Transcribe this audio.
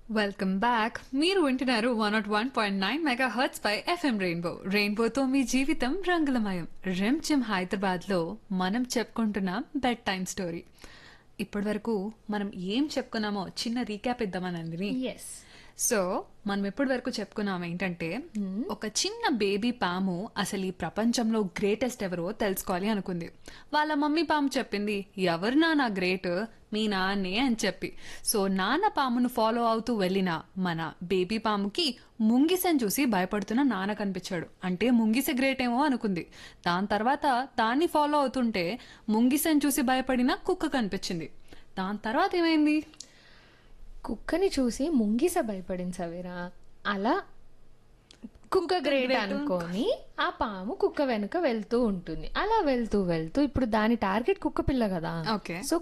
welcome back మీరు వింటున్నారు one nought one point nine mega hertz పై ఎఫ్ఎం రెయిన్బో రెయిన్బోతో మీ జీవితం రంగులమయం రెమ్ జిమ్ హైదరాబాద్ లో మనం చెప్పుకుంటున్న బెడ్ టైమ్ స్టోరీ ఇప్పటి వరకు మనం ఏం చెప్పుకున్నామో చిన్న రీక్యాప్ ఇద్దామని అందిని ఎస్ సో మనం ఇప్పటి వరకు చెప్పుకున్నాం ఏంటంటే ఒక చిన్న బేబీ పాము అసలు ఈ ప్రపంచంలో గ్రేటెస్ట్ ఎవరో తెలుసుకోవాలి అనుకుంది వాళ్ళ మమ్మీ పాము చెప్పింది ఎవరు నాన్న గ్రేట్ మీ నాన్నే అని చెప్పి సో నాన్న పామును ఫాలో అవుతూ వెళ్ళిన మన బేబీ పాముకి ముంగిసని చూసి భయపడుతున్న నాన్న కనిపించాడు అంటే ముంగిస గ్రేట్ ఏమో అనుకుంది దాని తర్వాత దాన్ని ఫాలో అవుతుంటే ముంగిసని చూసి భయపడిన కుక్క కనిపించింది దాని తర్వాత ఏమైంది కుక్కని చూసి ముంగిస భయపడింది సవేరా అలా కుక్క గ్రేట్ అనుకొని ఆ పాము కుక్క వెనుక వెళ్తూ ఉంటుంది అలా వెళ్తూ వెళ్తూ ఇప్పుడు దాని టార్గెట్ కుక్క పిల్ల కదా ఓకే సో